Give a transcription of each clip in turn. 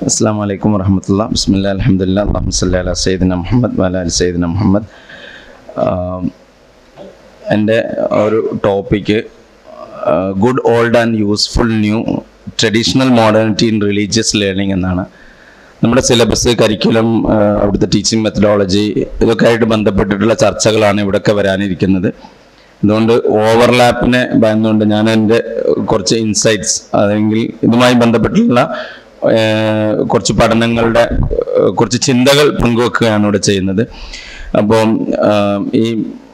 അസ്സാം വലൈക്കും വർഹമത്തുള്ള ബിസ്മില്ല അലഹമുല്ല അള്ളാഹു സല്ലി അല സയ്യിദിന മുഹമ്മദ് വല അൽ സയ്യിദിന മുഹമ്മദ് എൻ്റെ ഒരു topic good old and useful new traditional modernity in religious learning എന്നാണ് നമ്മുടെ സിലബസ് കരിക്കുലം അവിടുത്തെ ടീച്ചിങ് മെത്തഡോളജി ഇതൊക്കെ ആയിട്ട് ബന്ധപ്പെട്ടിട്ടുള്ള ചർച്ചകളാണ് ഇവിടെയൊക്കെ വരാനിരിക്കുന്നത് അതുകൊണ്ട് ഓവർലാപ്പിനെ ഭയന്നുകൊണ്ട് ഞാൻ എൻ്റെ കുറച്ച് ഇൻസൈറ്റ്സ് അല്ലെങ്കിൽ ഇതുമായി ബന്ധപ്പെട്ടുള്ള ഏഹ്, കുറച്ച് പഠനങ്ങളുടെ ഏഹ്, കുറച്ച് ചിന്തകൾ പങ്കുവെക്കുകയാണ് ഇവിടെ ചെയ്യുന്നത് അപ്പം ആഹ്, ഈ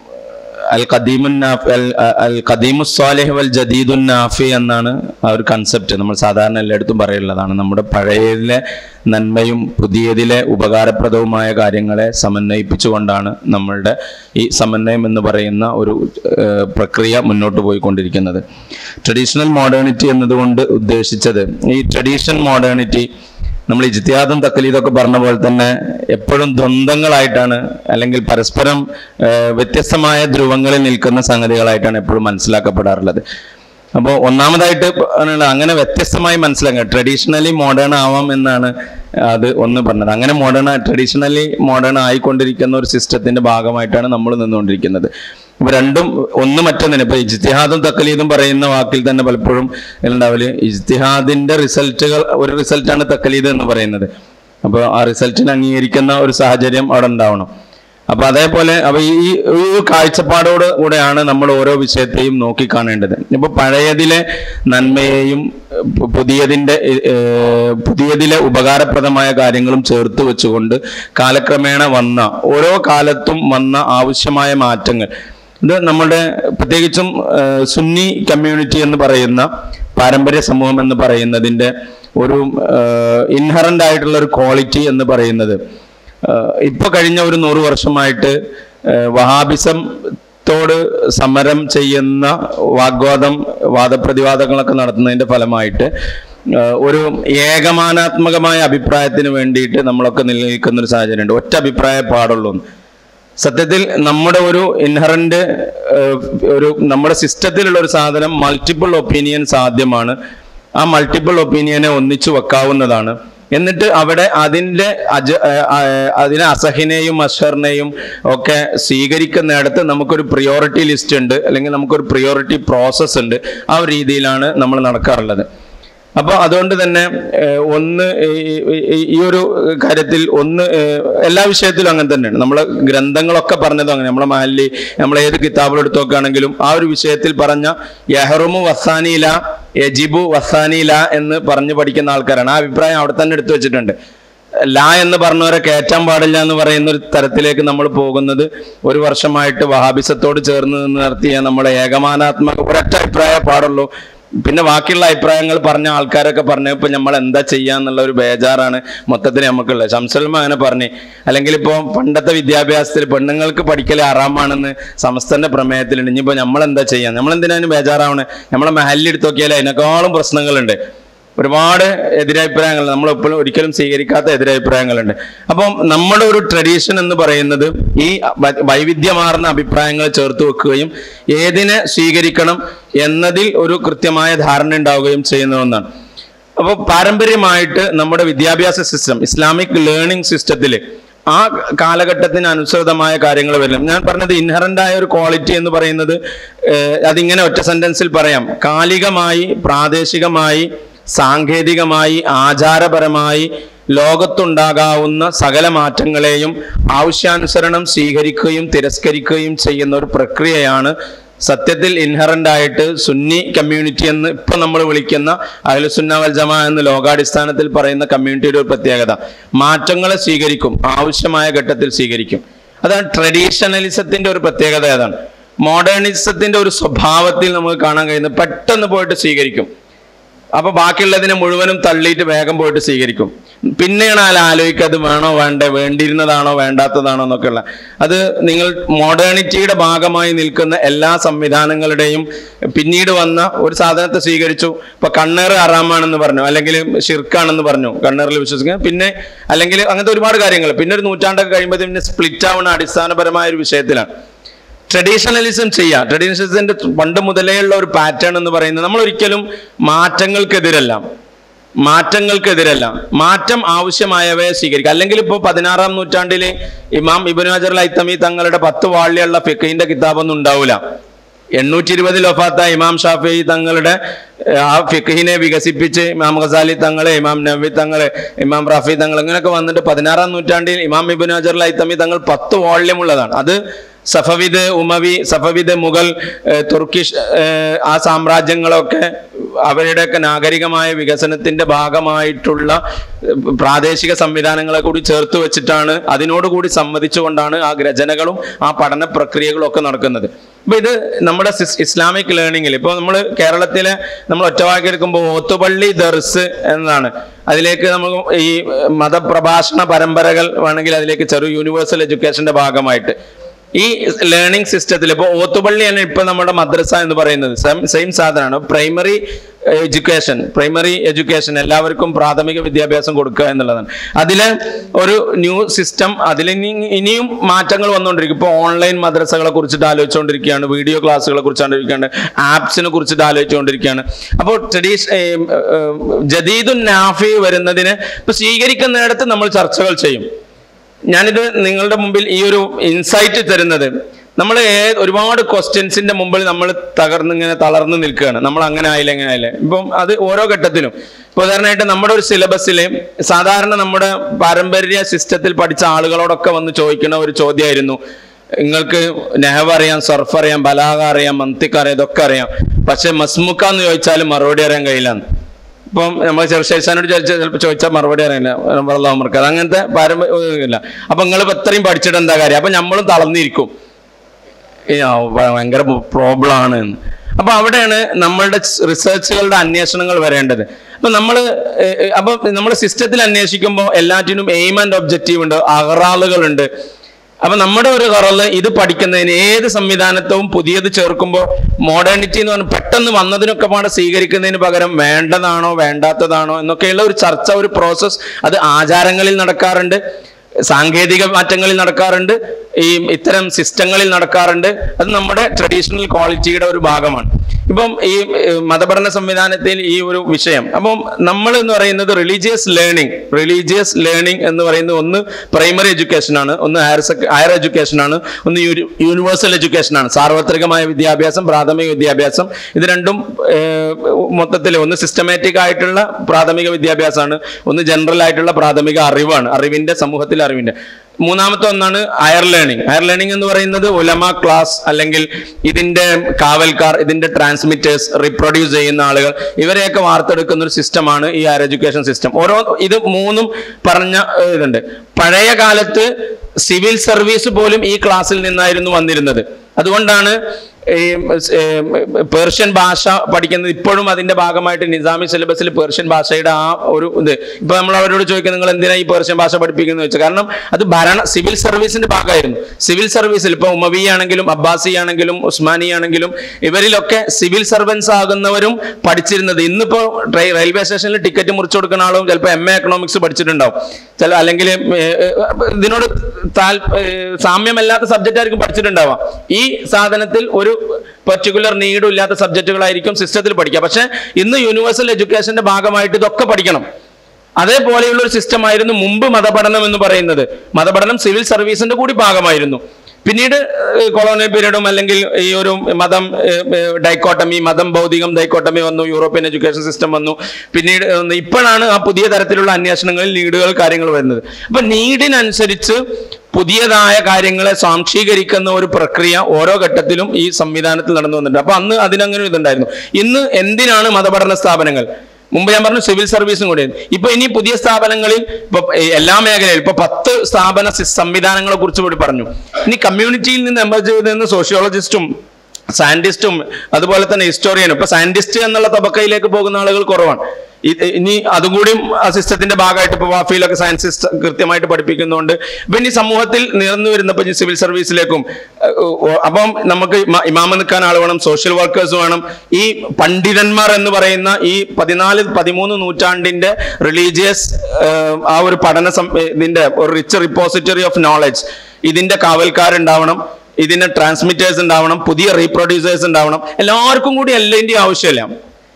അൽ ഖദീമുൻ നാഫ് അൽ അൽ ഖദീമു സ്വാലിഹ് വൽ ജദീദുൻ നാഫി എന്നാണ് ആ ഒരു കൺസെപ്റ്റ് നമ്മൾ സാധാരണ എല്ലായിടത്തും പറയുള്ളതാണ് നമ്മുടെ പഴയതിലെ നന്മയും പുതിയതിലെ ഉപകാരപ്രദവുമായ കാര്യങ്ങളെ സമന്വയിപ്പിച്ചുകൊണ്ടാണ് നമ്മളുടെ ഈ സമന്വയം എന്ന് പറയുന്ന ഒരു ഏഹ്, പ്രക്രിയ മുന്നോട്ട് പോയിക്കൊണ്ടിരിക്കുന്നത് ട്രഡീഷണൽ മോഡേണിറ്റി എന്നതുകൊണ്ട് ഉദ്ദേശിച്ചത് ഈ ട്രഡീഷണൽ മോഡേണിറ്റി നമ്മൾ ഇജ്തിഹാദും തക്കലീദൊക്കെ പറഞ്ഞ പോലെ തന്നെ എപ്പോഴും ദ്വന്ദ്ങ്ങളായിട്ടാണ് അല്ലെങ്കിൽ പരസ്പരം ആ, വ്യത്യസ്തമായ ധ്രുവങ്ങളിൽ നിൽക്കുന്ന സംഗതികളായിട്ടാണ് എപ്പോഴും മനസ്സിലാക്കപ്പെടാറുള്ളത് അപ്പോൾ ഒന്നാമതായിട്ട് പറഞ്ഞത് അങ്ങനെ വ്യത്യസ്തമായി മനസ്സിലാക്കുക ട്രഡീഷണലി മോഡേൺ ആവാം എന്നാണ് അത് ഒന്ന് പറഞ്ഞത് അങ്ങനെ മോഡേൺ ട്രഡീഷണലി മോഡേൺ ആയിക്കൊണ്ടിരിക്കുന്ന ഒരു സിസ്റ്റത്തിന്റെ ഭാഗമായിട്ടാണ് നമ്മൾ നിന്നുകൊണ്ടിരിക്കുന്നത് അപ്പൊ രണ്ടും ഒന്ന് മറ്റൊന്നിന് ഇപ്പൊ ഇജ്തിഹാദും തക്കലീദും പറയുന്ന വാക്കിൽ തന്നെ പലപ്പോഴും ഉണ്ടാവില്ല ഇജ്തിഹാദിന്റെ റിസൾട്ടുകൾ ഒരു റിസൾട്ടാണ് തക്കലീദ് എന്ന് പറയുന്നത് അപ്പോൾ ആ റിസൾട്ടിനെ അംഗീകരിക്കുന്ന ഒരു സാഹചര്യം അവിടെ ഉണ്ടാവണം അപ്പൊ അതേപോലെ അപ്പൊ ഈ ഈ ഒരു കാഴ്ചപ്പാടോട് കൂടെയാണ് നമ്മൾ ഓരോ വിഷയത്തെയും നോക്കിക്കാണേണ്ടത് ഇപ്പൊ പഴയതിലെ നന്മയെയും പു- പുതിയതിന്റെ ഏഹ്, പുതിയതിലെ ഉപകാരപ്രദമായ കാര്യങ്ങളും ചേർത്ത് വെച്ചുകൊണ്ട് കാലക്രമേണ വന്ന ഓരോ കാലത്തും വന്ന ആവശ്യമായ മാറ്റങ്ങൾ ഇത് നമ്മുടെ പ്രത്യേകിച്ചും ഏഹ്, സുന്നി കമ്മ്യൂണിറ്റി എന്ന് പറയുന്ന പാരമ്പര്യ സമൂഹം എന്ന് പറയുന്നതിന്റെ ഒരു ഇൻഹറന്റ് ആയിട്ടുള്ള ഒരു ക്വാളിറ്റി എന്ന് പറയുന്നത് ഏഹ്, ഇപ്പൊ കഴിഞ്ഞ ഒരു നൂറ് വർഷമായിട്ട് ഏഹ്, വഹാബിസത്തോട് സമരം ചെയ്യുന്ന വാഗ്വാദം വാദപ്രതിവാദങ്ങളൊക്കെ നടത്തുന്നതിന്റെ ഫലമായിട്ട് ഏഹ്, ഒരു ഏകമാനാത്മകമായ അഭിപ്രായത്തിന് വേണ്ടിയിട്ട് നമ്മളൊക്കെ നിലനിൽക്കുന്ന ഒരു സാഹചര്യമുണ്ട് ഒറ്റ അഭിപ്രായം പാടുള്ളൂ എന്ന്. സത്യത്തിൽ നമ്മുടെ ഒരു ഇൻഹറന്റ് ഒരു നമ്മുടെ സിസ്റ്റത്തിലുള്ള ഒരു സാധനം മൾട്ടിപ്പിൾ ഒപ്പീനിയൻ സാധ്യമാണ് ആ മൾട്ടിപ്പിൾ ഒപ്പീനിയനെ ഒന്നിച്ചു വെക്കാവുന്നതാണ് എന്നിട്ട് അവിടെ അതിൻ്റെ അജ ഏഹ് ആഹ് അതിനെ അസഹിനെയും അഷറിനെയും ഒക്കെ സ്വീകരിക്കുന്നിടത്ത് നമുക്കൊരു പ്രിയോറിറ്റി ലിസ്റ്റ് ഉണ്ട് അല്ലെങ്കിൽ നമുക്കൊരു പ്രിയോറിറ്റി പ്രോസസ്സ് ഉണ്ട് ആ ഒരു രീതിയിലാണ് നമ്മൾ നടക്കാറുള്ളത് അപ്പോൾ അതുകൊണ്ട് തന്നെ ഏഹ്, ഒന്ന് ഈ- ഈ- ഈ ഒരു കാര്യത്തിൽ ഒന്ന് ഏഹ്, എല്ലാ വിഷയത്തിലും അങ്ങനെ തന്നെയാണ് നമ്മളെ ഗ്രന്ഥങ്ങളൊക്കെ പറഞ്ഞതും അങ്ങനെ നമ്മളെ മാലി നമ്മൾ ഏത് കിതാബിൽ എടുത്ത് നോക്കുകയാണെങ്കിലും ആ ഒരു വിഷയത്തിൽ പറഞ്ഞ യഹറുമു വസാനില യജിബു വസാനില എന്ന് പറഞ്ഞു പഠിക്കുന്ന ആൾക്കാരാണ് ആ അഭിപ്രായം അവിടെ തന്നെ എടുത്തു വെച്ചിട്ടുണ്ട് ലാ എന്ന് പറഞ്ഞവരെ കയറ്റാൻ പാടില്ല എന്ന് പറയുന്ന ഒരു തരത്തിലേക്ക് നമ്മൾ പോകുന്നത് ഒരു വർഷമായിട്ട് വഹാബിസത്തോട് ചേർന്ന് നിന്ന് നടത്തിയ നമ്മുടെ ഏകമാനാത്മക ഒരൊറ്റ അഭിപ്രായം പാടുള്ളൂ പിന്നെ ബാക്കിയുള്ള അഭിപ്രായങ്ങൾ പറഞ്ഞ ആൾക്കാരൊക്കെ പറഞ്ഞപ്പോൾ നമ്മൾ എന്താ ചെയ്യാന്നുള്ള ഒരു ബേജാറാണ് മൊത്തത്തിൽ നമുക്കുള്ളത് ശംസൽമ അങ്ങനെ പറഞ്ഞു അല്ലെങ്കിൽ ഇപ്പോൾ പണ്ടത്തെ വിദ്യാഭ്യാസത്തിൽ പെണ്ണുങ്ങൾക്ക് പഠിക്കൽ ആറാമാണെന്ന് സമസ്തന്റെ പ്രമേയത്തിലുണ്ട് ഇനിയിപ്പോൾ നമ്മൾ എന്താ ചെയ്യാൻ നമ്മൾ എന്തിനാണ് ബേജാറാവണേ നമ്മളെ മെഹലിൽ എടുത്ത് നോക്കിയാൽ അതിനേക്കാളും പ്രശ്നങ്ങളുണ്ട് ഒരുപാട് എതിരഭിപ്രായങ്ങൾ നമ്മൾ എപ്പോഴും ഒരിക്കലും സ്വീകരിക്കാത്ത എതിരഭിപ്രായങ്ങളുണ്ട് അപ്പം നമ്മുടെ ഒരു ട്രഡീഷൻ എന്ന് പറയുന്നത് ഈ വ- വൈവിധ്യമാർന്ന അഭിപ്രായങ്ങൾ ചേർത്ത് വെക്കുകയും ഏതിനെ സ്വീകരിക്കണം എന്നതിൽ ഒരു കൃത്യമായ ധാരണ ഉണ്ടാവുകയും ചെയ്യുന്ന ഒന്നാണ് അപ്പോൾ പാരമ്പര്യമായിട്ട് നമ്മുടെ വിദ്യാഭ്യാസ സിസ്റ്റം ഇസ്ലാമിക് ലേണിംഗ് സിസ്റ്റത്തിൽ ആ കാലഘട്ടത്തിന് അനുസൃതമായ കാര്യങ്ങൾ വരണം ഞാൻ പറഞ്ഞത് ഇൻഹറന്റ് ആയ ഒരു ക്വാളിറ്റി എന്ന് പറയുന്നത് ഏഹ്, അതിങ്ങനെ ഒറ്റ സെന്റൻസിൽ പറയാം കാലികമായി പ്രാദേശികമായി സാങ്കേതികമായി ആചാരപരമായി ലോകത്തുണ്ടാകാവുന്ന സകല മാറ്റങ്ങളെയും ആവശ്യാനുസരണം സ്വീകരിക്കുകയും തിരസ്കരിക്കുകയും ചെയ്യുന്ന ഒരു പ്രക്രിയയാണ് സത്യത്തിൽ ഇൻഹറന്റ് ആയിട്ട് സുന്നി കമ്മ്യൂണിറ്റി എന്ന് ഇപ്പൊ നമ്മൾ വിളിക്കുന്ന അഹ്ലുസുന്ന വൽ ജമാ എന്ന് ലോകാടിസ്ഥാനത്തിൽ പറയുന്ന കമ്മ്യൂണിറ്റിയുടെ ഒരു പ്രത്യേകത മാറ്റങ്ങളെ സ്വീകരിക്കും ആവശ്യമായ ഘട്ടത്തിൽ സ്വീകരിക്കും അതാണ് ട്രഡീഷണലിസത്തിന്റെ ഒരു പ്രത്യേകത അതാണ് മോഡേണിസത്തിന്റെ ഒരു സ്വഭാവത്തിൽ നമുക്ക് കാണാൻ കഴിയുന്നത് പെട്ടെന്ന് പോയിട്ട് സ്വീകരിക്കും അപ്പൊ ബാക്കിയുള്ളതിനെ മുഴുവനും തള്ളിയിട്ട് വേഗം പോയിട്ട് സ്വീകരിക്കും പിന്നെയാണ് ആൾ ആലോചിക്കുക അത് വേണോ വേണ്ടേ വേണ്ടിയിരുന്നതാണോ വേണ്ടാത്തതാണോ എന്നൊക്കെയുള്ള അത് നിങ്ങൾ മോഡേണിറ്റിയുടെ ഭാഗമായി നിൽക്കുന്ന എല്ലാ സംവിധാനങ്ങളുടെയും പിന്നീട് വന്ന ഒരു സാധനത്തെ സ്വീകരിച്ചു ഇപ്പൊ കണ്ണേറ് ആറാമാണെന്ന് പറഞ്ഞു അല്ലെങ്കിൽ ഷിർക്കാണെന്ന് പറഞ്ഞു കണ്ണേറിൽ വിശ്വസിക്കുക പിന്നെ അല്ലെങ്കിൽ അങ്ങനത്തെ ഒരുപാട് കാര്യങ്ങൾ പിന്നെ ഒരു നൂറ്റാണ്ടൊക്കെ കഴിയുമ്പോൾ പിന്നെ സ്പ്ലിറ്റ് ആവുന്ന അടിസ്ഥാനപരമായ ഒരു വിഷയത്തിലാണ് ട്രഡീഷണലിസം ചെയ്യാം ട്രഡീഷണലിസത്തിന്റെ പണ്ട് മുതലേ ഉള്ള ഒരു പാറ്റേൺ എന്ന് പറയുന്നത് നമ്മൾ ഒരിക്കലും മാറ്റങ്ങൾക്കെതിരല്ല മാറ്റങ്ങൾക്കെതിരല്ല മാറ്റം ആവശ്യമായവയെ സ്വീകരിക്കുക അല്ലെങ്കിൽ ഇപ്പോൾ പതിനാറാം നൂറ്റാണ്ടിൽ ഇമാം ഇബിൻ ഹജർ ഐത്തമി തങ്ങളുടെ പത്ത് വാള്യുള്ള ഫിഖിന്റെ കിതാബൊന്നും ഉണ്ടാവില്ല എണ്ണൂറ്റി ഇരുപതിൽ ഒഫാത്ത ഇമാം ഷാഫി തങ്ങളുടെ ഏഹ്, ആ ഫിഖിനെ വികസിപ്പിച്ച് ഇമാം ഖസാലി തങ്ങള് ഇമാം നബി തങ്ങള് ഇമാം റാഫി തങ്ങൾ ഇങ്ങനെയൊക്കെ വന്നിട്ട് പതിനാറാം നൂറ്റാണ്ടിൽ ഇമാം ഇബിൻ ഹജർ ഐത്തമി തങ്ങൾ പത്ത് വോള്യം ഉള്ളതാണ് അത് സഫവിദ് ഉമവി സഫവിദ് മുഗൾ ഏഹ്, തുർക്കിഷ് ഏഹ്, ആ സാമ്രാജ്യങ്ങളൊക്കെ അവരുടെയൊക്കെ നാഗരികമായ വികസനത്തിന്റെ ഭാഗമായിട്ടുള്ള ഏഹ്, പ്രാദേശിക സംവിധാനങ്ങളെ കൂടി ചേർത്ത് വെച്ചിട്ടാണ് അതിനോടുകൂടി സമ്മതിച്ചുകൊണ്ടാണ് ആ രചനകളും ആ പഠന പ്രക്രിയകളും ഒക്കെ നടക്കുന്നത് അപ്പൊ ഇത് നമ്മുടെ സിസ്- ഇസ്ലാമിക് ലേണിംഗിൽ ഇപ്പോൾ നമ്മൾ കേരളത്തിലെ നമ്മൾ ഒറ്റവാക്കി എടുക്കുമ്പോൾ ഓത്തുപള്ളി ദർസ് എന്നതാണ് അതിലേക്ക് നമുക്ക് ഈ മതപ്രഭാഷണ പരമ്പരകൾ വേണമെങ്കിൽ അതിലേക്ക് ചെറു യൂണിവേഴ്സൽ എഡ്യൂക്കേഷന്റെ ഭാഗമായിട്ട് ഈ ലേണിംഗ് സിസ്റ്റത്തിൽ ഇപ്പോൾ ഓത്തുപള്ളിയാണ് ഇപ്പൊ നമ്മുടെ മദ്രസ എന്ന് പറയുന്നത് സെയിം സാധനമാണ് പ്രൈമറി എഡ്യൂക്കേഷൻ പ്രൈമറി എഡ്യൂക്കേഷൻ എല്ലാവർക്കും പ്രാഥമിക വിദ്യാഭ്യാസം കൊടുക്കുക എന്നുള്ളതാണ് അതിലെ ഒരു ന്യൂ സിസ്റ്റം അതിൽ ഇനി ഇനിയും മാറ്റങ്ങൾ വന്നുകൊണ്ടിരിക്കും ഇപ്പോൾ ഓൺലൈൻ മദ്രസകളെ കുറിച്ചിട്ട് ആലോചിച്ചുകൊണ്ടിരിക്കുകയാണ് വീഡിയോ ക്ലാസ്സുകളെ കുറിച്ച് ആലോചിക്കുകയാണ് ആപ്സിനെ കുറിച്ചിട്ട് ആലോചിച്ചുകൊണ്ടിരിക്കുകയാണ് അപ്പോൾ ട്രഡീഷ ജദീദുൻ നാഫി വരുന്നതിന് ഇപ്പൊ സ്വീകരിക്കുന്നിടത്ത് നമ്മൾ ചർച്ചകൾ ചെയ്യും ഞാനിത് നിങ്ങളുടെ മുമ്പിൽ ഈ ഒരു ഇൻസൈറ്റ് തരുന്നത് നമ്മൾ ഒരുപാട് ക്വസ്റ്റ്യൻസിന്റെ മുമ്പിൽ നമ്മൾ തകർന്നിങ്ങനെ തളർന്നു നിൽക്കുകയാണ് നമ്മൾ അങ്ങനെ ആയില്ല എങ്ങനെ ആയില്ല ഇപ്പം അത് ഓരോ ഘട്ടത്തിലും ഇപ്പൊ ഉദാഹരണമായിട്ട് നമ്മുടെ ഒരു സിലബസിൽ സാധാരണ നമ്മുടെ പാരമ്പര്യ സിസ്റ്റത്തിൽ പഠിച്ച ആളുകളോടൊക്കെ വന്ന് ചോദിക്കുന്ന ഒരു ചോദ്യമായിരുന്നു നിങ്ങൾക്ക് നെഹവ് അറിയാം സർഫ് അറിയാം ബലാഗ അറിയാം മന്തിക്ക് അറിയാം ഇതൊക്കെ അറിയാം പക്ഷെ മസ്മുക്ക എന്ന് ചോദിച്ചാൽ മറുപടി അറിയാൻ കഴിയില്ല ഇപ്പം നമ്മൾ ചെറുശേഷാനോട് ചോദിച്ചാൽ ചിലപ്പോൾ ചോദിച്ചാൽ മറുപടി അറിയില്ല അള്ളാഹുമർക്ക് അത് അങ്ങനത്തെ പാരമ്പര്യ അപ്പൊ നിങ്ങൾ ഇപ്പൊ ഇത്രയും പഠിച്ചിട്ട് എന്താ കാര്യം അപ്പൊ നമ്മളും തളർന്നിരിക്കും ഈ ആ, ഭ- ഭയങ്കര പ്രോബ്ലം ആണ് എന്ന് അപ്പൊ അവിടെയാണ് നമ്മളുടെ റിസർച്ചുകളുടെ അന്വേഷണങ്ങൾ വരേണ്ടത് അപ്പൊ നമ്മൾ അപ്പൊ നമ്മൾ സിസ്റ്റത്തിൽ അന്വേഷിക്കുമ്പോൾ എല്ലാറ്റിനും എയിം ആൻഡ് ഒബ്ജക്റ്റീവ് ഉണ്ട് അഹറാളുകളുണ്ട് അപ്പൊ നമ്മുടെ ഒരു കറല് ഇത് പഠിക്കുന്നതിന് ഏത് സംവിധാനത്വവും പുതിയത് ചേർക്കുമ്പോൾ മോഡേണിറ്റി എന്ന് പറഞ്ഞാൽ പെട്ടെന്ന് വന്നതിനൊക്കെ പാടെ സ്വീകരിക്കുന്നതിന് പകരം വേണ്ടതാണോ വേണ്ടാത്തതാണോ എന്നൊക്കെയുള്ള ഒരു ചർച്ച ഒരു പ്രോസസ്സ് അത് ആചാരങ്ങളിൽ നടക്കാറുണ്ട് സാങ്കേതിക മാറ്റങ്ങളിൽ നടക്കാറുണ്ട് ഈ ഇത്തരം സിസ്റ്റങ്ങളിൽ നടക്കാറുണ്ട് അത് നമ്മുടെ ട്രഡീഷണൽ ക്വാളിറ്റിയുടെ ഒരു ഭാഗമാണ് ഇപ്പം ഈ ഏഹ്, മതപഠന സംവിധാനത്തിൽ ഈ ഒരു വിഷയം അപ്പം നമ്മൾ എന്ന് പറയുന്നത് റിലീജിയസ് ലേണിംഗ് റിലീജിയസ് ലേണിംഗ് എന്ന് പറയുന്നത് ഒന്ന് പ്രൈമറി എഡ്യൂക്കേഷൻ ആണ് ഒന്ന് ഹയർ സെക്ക ഹയർ എഡ്യൂക്കേഷൻ ആണ് ഒന്ന് യൂണിവേഴ്സൽ എഡ്യൂക്കേഷൻ ആണ് സാർവത്രികമായ വിദ്യാഭ്യാസം പ്രാഥമിക വിദ്യാഭ്യാസം ഇത് രണ്ടും മൊത്തത്തിൽ ഒന്ന് സിസ്റ്റമാറ്റിക് ആയിട്ടുള്ള പ്രാഥമിക വിദ്യാഭ്യാസമാണ് ഒന്ന് ജനറൽ ആയിട്ടുള്ള പ്രാഥമിക അറിവാണ് അറിവിന്റെ സമൂഹത്തിലെ അറിവിന്റെ മൂന്നാമത്തെ ഒന്നാണ് ഹയർ ലേണിംഗ് ഹയർ ലേണിംഗ് എന്ന് പറയുന്നത് ഉലമ ക്ലാസ് അല്ലെങ്കിൽ ഇതിന്റെ കാവൽക്കാർ ഇതിന്റെ ട്രാൻസ്മിറ്റേഴ്സ് റീപ്രൊഡ്യൂസ് ചെയ്യുന്ന ആളുകൾ ഇവരെയൊക്കെ വാർത്തെടുക്കുന്ന ഒരു സിസ്റ്റമാണ് ഈ ഹയർ എഡ്യൂക്കേഷൻ സിസ്റ്റം ഓരോ ഇത് മൂന്നും പറഞ്ഞ ഏഹ്, ഇതുണ്ട് പഴയ കാലത്ത് സിവിൽ സർവീസ് പോലും ഈ ക്ലാസ്സിൽ നിന്നായിരുന്നു വന്നിരുന്നത് അതുകൊണ്ടാണ് ഈ ഏർ, പേർഷ്യൻ ഭാഷ പഠിക്കുന്നത് ഇപ്പോഴും അതിന്റെ ഭാഗമായിട്ട് നിസാമി സിലബസിൽ പേർഷ്യൻ ഭാഷയുടെ ആ ഒരു ഇത് ഇപ്പൊ നമ്മൾ അവരോട് ചോദിക്കുന്നത് നിങ്ങൾ എന്തിനാ ഈ പേർഷ്യൻ ഭാഷ പഠിപ്പിക്കുന്നത് വെച്ചാൽ കാരണം അത് ഭരണ സിവിൽ സർവീസിന്റെ ഭാഗമായിരുന്നു സിവിൽ സർവീസിൽ ഇപ്പൊ ഉമവി ആണെങ്കിലും അബ്ബാസി ആണെങ്കിലും ഉസ്മാനി ആണെങ്കിലും ഇവരിലൊക്കെ സിവിൽ സർവൻസ് ആകുന്നവരും പഠിച്ചിരുന്നത് ഇന്നിപ്പോ ട്രൈ- റെയിൽവേ സ്റ്റേഷനിൽ ടിക്കറ്റ് മുറിച്ചു കൊടുക്കുന്ന ആളും ചിലപ്പോൾ എം എ എക്കണോമിക്സ് പഠിച്ചിട്ടുണ്ടാവും ചില അല്ലെങ്കിൽ ഇതിനോട് താൽ ഏർ സാമ്യമല്ലാത്ത സബ്ജക്റ്റ് ആയിരിക്കും പഠിച്ചിട്ടുണ്ടാവാം ഈ സാധനത്തിൽ ഒരു പർട്ടിക്കുലർ നീഡും ഇല്ലാത്ത സബ്ജക്റ്റുകളായിരിക്കും സിസ്റ്റത്തിൽ പഠിക്കുക പക്ഷെ ഇന്ന് യൂണിവേഴ്സൽ എഡ്യൂക്കേഷന്റെ ഭാഗമായിട്ട് ഇതൊക്കെ പഠിക്കണം അതേപോലെയുള്ള ഒരു സിസ്റ്റം ആയിരുന്നു മുമ്പ് മതപഠനം എന്ന് പറയുന്നത് മതപഠനം സിവിൽ സർവീസിന്റെ കൂടി ഭാഗമായിരുന്നു പിന്നീട് കൊളോണിയൽ പീരീഡും അല്ലെങ്കിൽ ഈ ഒരു മതം ഡൈക്കോട്ടമി മതം ഭൗതികം ഡൈക്കോട്ടമി വന്നു യൂറോപ്യൻ എഡ്യൂക്കേഷൻ സിസ്റ്റം വന്നു പിന്നീട് വന്നു. ഇപ്പോഴാണ് ആ പുതിയ തരത്തിലുള്ള അന്വേഷണങ്ങളിൽ നീഡുകൾ കാര്യങ്ങൾ വരുന്നത് അപ്പൊ നീഡിനനുസരിച്ച് പുതിയതായ കാര്യങ്ങളെ സ്വാംശീകരിക്കുന്ന ഒരു പ്രക്രിയ ഓരോ ഘട്ടത്തിലും ഈ സംവിധാനത്തിൽ നടന്നു വന്നിട്ടുണ്ട് അപ്പൊ അന്ന് അതിനങ്ങനെ ഒരു ഇതുണ്ടായിരുന്നു ഇന്ന് എന്തിനാണ് മതപഠന സ്ഥാപനങ്ങൾ മുമ്പ് ഞാൻ പറഞ്ഞു സിവിൽ സർവീസും കൂടി ഇപ്പൊ ഇനി പുതിയ സ്ഥാപനങ്ങളിൽ ഇപ്പൊ എല്ലാ മേഖലയിലും ഇപ്പൊ പത്ത് സ്ഥാപന സി- സംവിധാനങ്ങളെ കുറിച്ച് കൂടി പറഞ്ഞു ഇനി കമ്മ്യൂണിറ്റിയിൽ നിന്ന് എമർജ് ചെയ്തെന്ന് സോഷ്യോളജിസ്റ്റും സയന്റിസ്റ്റും അതുപോലെ തന്നെ ഹിസ്റ്റോറിയനും ഇപ്പൊ സയന്റിസ്റ്റ് എന്നുള്ള തബക്കയിലേക്ക് പോകുന്ന ആളുകൾ കുറവാണ് ഇ- ഇനി അതും കൂടി ആ സിസ്റ്റത്തിന്റെ ഭാഗമായിട്ട് ഇപ്പൊ വാഫിയിലൊക്കെ സയൻസ് കൃത്യമായിട്ട് പഠിപ്പിക്കുന്നുണ്ട് ഇപ്പൊ ഇനി സമൂഹത്തിൽ നിറഞ്ഞു വരുന്ന ഇപ്പൊ സിവിൽ സർവീസിലേക്കും ഏഹ്, ഓ- അപ്പം നമുക്ക് ഇമ- ഇമാമ നിൽക്കാൻ ആൾ വേണം സോഷ്യൽ വർക്കേഴ്സ് വേണം ഈ പണ്ഡിതന്മാർ എന്ന് പറയുന്ന ഈ പതിനാല് പതിമൂന്ന് നൂറ്റാണ്ടിന്റെ റിലീജിയസ് ആ ഒരു പഠന സം- ഇതിന്റെ ഒരു റിച്ച് റിപ്പോസിറ്ററി ഓഫ് നോളജ് ഇതിന്റെ കാവൽക്കാരുണ്ടാവണം ഇതിന് ട്രാൻസ്മിറ്റേഴ്സ് ഉണ്ടാവണം പുതിയ റീപ്രൊഡ്യൂസേഴ്സ് ഉണ്ടാവണം എല്ലാവർക്കും കൂടി എല്ലാതിൻ്റെയും ആവശ്യമില്ല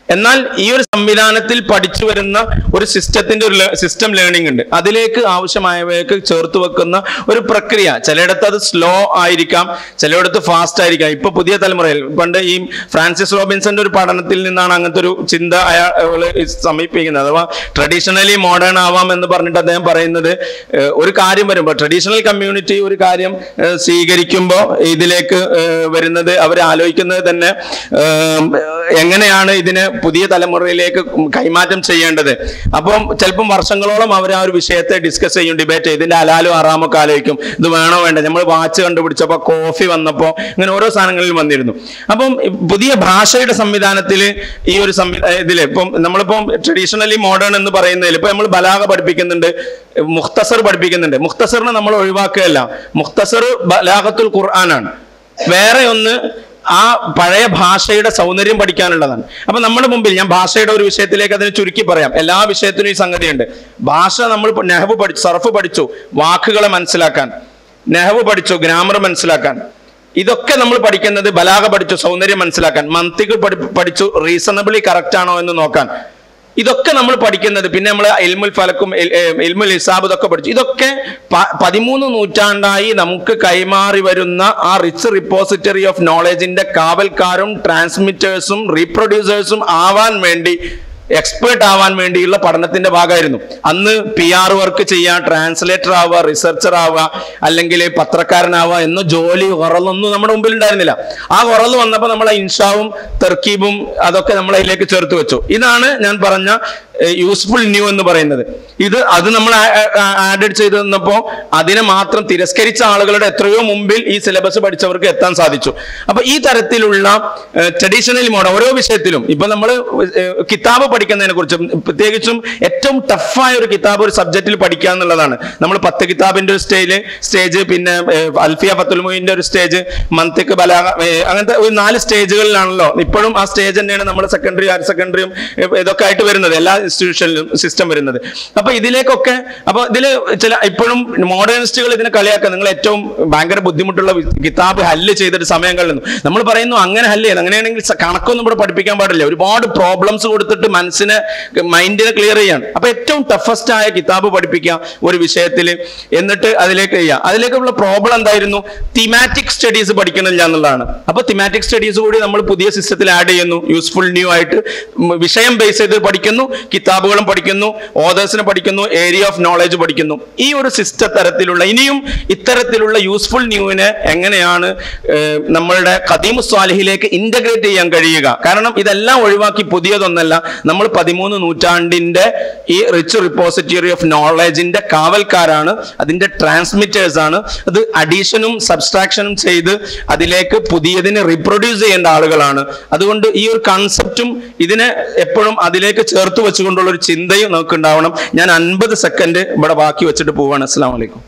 എന്നാൽ ഈ ഒരു സംവിധാനത്തിൽ പഠിച്ചു വരുന്ന ഒരു സിസ്റ്റത്തിന്റെ ഒരു സിസ്റ്റം ലേണിംഗ് ഉണ്ട് അതിലേക്ക് ആവശ്യമായവയൊക്കെ ചേർത്ത് വെക്കുന്ന ഒരു പ്രക്രിയ ചിലയിടത്ത് അത് സ്ലോ ആയിരിക്കാം ചിലയിടത്ത് ഫാസ്റ്റ് ആയിരിക്കാം ഇപ്പൊ പുതിയ തലമുറയിൽ പണ്ട് ഈ ഫ്രാൻസിസ് റോബിൻസന്റെ ഒരു പഠനത്തിൽ നിന്നാണ് അങ്ങനത്തെ ഒരു ചിന്ത അയാൾ സമീപിക്കുന്നത് അഥവാ ട്രഡീഷണലി മോഡേൺ ആവാം എന്ന് പറഞ്ഞിട്ട് അദ്ദേഹം പറയുന്നത് ഏഹ്, ഒരു കാര്യം വരുമ്പോൾ ട്രഡീഷണൽ കമ്മ്യൂണിറ്റി ഒരു കാര്യം ഏഹ്, സ്വീകരിക്കുമ്പോൾ ഇതിലേക്ക് ഏഹ്, വരുന്നത് അവർ ആലോചിക്കുന്നത് തന്നെ ഏഹ്, എങ്ങനെയാണ് ഇതിനെ പുതിയ തലമുറയിലേക്ക് കൈമാറ്റം ചെയ്യേണ്ടത് അപ്പം ചിലപ്പം വർഷങ്ങളോളം അവർ ആ ഒരു വിഷയത്തെ ഡിസ്കസ് ചെയ്യും ഡിബേറ്റ് ചെയ്യും ഇതിന്റെ അലാലും ആറാമൊക്കെ ആലോചിക്കും ഇത് വേണോ വേണ്ട നമ്മൾ വാച്ച് കണ്ടുപിടിച്ചപ്പോൾ കോഫി വന്നപ്പോൾ ഇങ്ങനെ ഓരോ സാധനങ്ങളിൽ വന്നിരുന്നു അപ്പം ഈ പുതിയ ഭാഷയുടെ സംവിധാനത്തിൽ ഈ ഒരു സംവി ഇതിൽ ഇപ്പം നമ്മളിപ്പം ട്രഡീഷണലി മോഡേൺ എന്ന് പറയുന്നതിൽ ഇപ്പൊ നമ്മൾ ബലാഗ പഠിപ്പിക്കുന്നുണ്ട് മുഖ്തസർ പഠിപ്പിക്കുന്നുണ്ട് മുഖ്തസറിനെ നമ്മൾ ഒഴിവാക്കുകയല്ല മുഖ്തസർ ബലാഗത്തുൽ ഖുർആനാണ് വേറെ ഒന്ന് ആ പഴയ ഭാഷയുടെ സൗന്ദര്യം പഠിക്കാനുള്ളതാണ് അപ്പൊ നമ്മുടെ മുമ്പിൽ ഞാൻ ഭാഷയുടെ ഒരു വിഷയത്തിലേക്ക് അതിനെ ചുരുക്കി പറയാം എല്ലാ വിഷയത്തിനും ഈ സംഗതിയുണ്ട് ഭാഷ നമ്മൾ ഇപ്പൊ നെഹബ് പഠിച്ചു സർഫ് പഠിച്ചു വാക്കുകളെ മനസ്സിലാക്കാൻ നെഹബ് പഠിച്ചു ഗ്രാമർ മനസ്സിലാക്കാൻ ഇതൊക്കെ നമ്മൾ പഠിക്കുന്നത് ബലാഗ പഠിച്ചു സൗന്ദര്യം മനസ്സിലാക്കാൻ മന്തിക്ക് പഠി പഠിച്ചു റീസണബിളി കറക്റ്റ് ആണോ എന്ന് നോക്കാൻ ഇതൊക്കെ നമ്മൾ പഠിക്കുന്നത് പിന്നെ നമ്മൾ എൽമുൽ ഫലക്കും എൽ- ഏ, എൽമുൽ ഹിസാബ് ഇതൊക്കെ പഠിച്ചു ഇതൊക്കെ പ- പതിമൂന്ന് നൂറ്റാണ്ടായി നമുക്ക് കൈമാറി വരുന്ന ആ റിച്ച് റിപ്പോസിറ്ററി ഓഫ് നോളജിന്റെ കാവൽക്കാരും ട്രാൻസ്മിറ്റേഴ്സും റീപ്രൊഡ്യൂസേഴ്സും ആവാൻ വേണ്ടി എക്സ്പേർട്ട് ആവാൻ വേണ്ടിയുള്ള പഠനത്തിന്റെ ഭാഗമായിരുന്നു അന്ന് പി ആർ വർക്ക് ചെയ്യാൻ ട്രാൻസ്ലേറ്റർ ആവുക റിസർച്ചർ ആവുക അല്ലെങ്കിൽ പത്രക്കാരനാവുക എന്ന ജോലി കുറലൊന്നും നമ്മുടെ മുമ്പിൽ ഉണ്ടായിരുന്നില്ല ആ കുറല് വന്നപ്പോൾ നമ്മളെ ഇൻഷാവും തെർക്കീബും അതൊക്കെ നമ്മൾ അതിലേക്ക് ചേർത്ത് വെച്ചു ഇതാണ് ഞാൻ പറഞ്ഞ യൂസ്ഫുൾ ന്യൂ എന്ന് പറയുന്നത് ഇത് അത് നമ്മൾ ആഡ് ചെയ്ത് തന്നപ്പോൾ അതിനെ മാത്രം തിരസ്കരിച്ച ആളുകളുടെ എത്രയോ മുമ്പിൽ ഈ സിലബസ് പഠിച്ചവർക്ക് എത്താൻ സാധിച്ചു അപ്പൊ ഈ തരത്തിലുള്ള ട്രഡീഷണൽ മോഡൽ ഓരോ വിഷയത്തിലും ഇപ്പൊ നമ്മൾ കിതാബ് പഠിക്കുന്നതിനെ കുറിച്ചും പ്രത്യേകിച്ചും ഏറ്റവും ടഫായ ഒരു കിതാബ് ഒരു സബ്ജക്റ്റിൽ പഠിക്കുക എന്നുള്ളതാണ് നമ്മൾ പത്ത് കിതാബിന്റെ ഒരു സ്റ്റേജ് സ്റ്റേജ് പിന്നെ ഏഹ്, അൽഫിയ ഫത്തുൽമുഹിന്റെ ഒരു സ്റ്റേജ് മന്തിക്ക് ബലാഗ ഏഹ്, അങ്ങനത്തെ ഒരു നാല് സ്റ്റേജുകളിലാണല്ലോ ഇപ്പോഴും ആ സ്റ്റേജ് തന്നെയാണ് നമ്മുടെ സെക്കൻഡറി ഹയർ സെക്കൻഡറിയും ഇതൊക്കെ ആയിട്ട് വരുന്നത് എല്ലാ ഇൻസ്റ്റിറ്റ്യൂഷനിലും സിസ്റ്റം വരുന്നത് അപ്പൊ ഇതിലേക്കൊക്കെ അപ്പൊ ഇതില് ചില ഇപ്പോഴും മോഡേണിസ്റ്റുകൾ ഇതിനെ കളിയാക്കുക നിങ്ങൾ ഏറ്റവും ഭയങ്കര ബുദ്ധിമുട്ടുള്ള വി- കിതാബ് ഹല്ല് ചെയ്തിട്ട് സമയം കളയുന്നു നമ്മൾ പറയുന്നു അങ്ങനെ ഹല്ല് ചെയ്യണം അങ്ങനെയാണെങ്കിൽ സ- കണക്കൊന്നും ഇവിടെ പഠിപ്പിക്കാൻ പാടില്ല ഒരുപാട് പ്രോബ്ലംസ് കൊടുത്തിട്ട് മനസ്സിനെ മൈൻഡിനെ ക്ലിയർ ചെയ്യാണ് അപ്പൊ ഏറ്റവും ടഫസ്റ്റ് ആയ കിതാബ് പഠിപ്പിക്കുക ഒരു വിഷയത്തിൽ എന്നിട്ട് അതിലേക്ക് ചെയ്യുക അതിലേക്കുള്ള പ്രോബ്ലം എന്തായിരുന്നു തിമാറ്റിക് സ്റ്റഡീസ് പഠിക്കണില്ല എന്നുള്ളതാണ് അപ്പൊ തിമാറ്റിക് സ്റ്റഡീസ് കൂടി നമ്മൾ പുതിയ സിസ്റ്റത്തിൽ ആഡ് ചെയ്യുന്നു യൂസ്ഫുൾ ന്യൂ ആയിട്ട് ഉം, വിഷയം ബേസ് ചെയ്ത് പഠിക്കുന്നു കിതാബുകളും പഠിക്കുന്നു ഓതേഴ്സിനെ പഠിക്കുന്നു ഏരിയ ഓഫ് നോളജ് പഠിക്കുന്നു ഈ ഒരു സിസ്റ്റ തരത്തിലുള്ള ഇനിയും ഇത്തരത്തിലുള്ള യൂസ്ഫുൾ ന്യൂവിനെ എങ്ങനെയാണ് ഏഹ്, നമ്മളുടെ ഖദീമു സ്വാലിഹിലേക്ക് ഇന്റഗ്രേറ്റ് ചെയ്യാൻ കഴിയുക കാരണം ഇതെല്ലാം ഒഴിവാക്കി പുതിയതൊന്നല്ല നമ്മൾ പതിമൂന്ന് നൂറ്റാണ്ടിന്റെ ഈ റിച്ച് റിപ്പോസിറ്ററി ഓഫ് നോളജിന്റെ കാവൽക്കാരാണ് അതിന്റെ ട്രാൻസ്മിറ്റേഴ്സ് ആണ് അത് അഡീഷനും സബ്സ്ട്രാക്ഷനും ചെയ്ത് അതിലേക്ക് പുതിയതിനെ റീപ്രൊഡ്യൂസ് ചെയ്യേണ്ട ആളുകളാണ് അതുകൊണ്ട് ഈ ഒരു കൺസെപ്റ്റും ഇതിനെ എപ്പോഴും അതിലേക്ക് ചേർത്ത് വെച്ചുകൊണ്ടുള്ള ഒരു ചിന്തയും നമുക്ക് ഉണ്ടാവണം ഞാൻ അൻപത് സെക്കൻഡ് ഇവിടെ ബാക്കി വെച്ചിട്ട് പോവാണ് അസ്സാം വലൈക്കും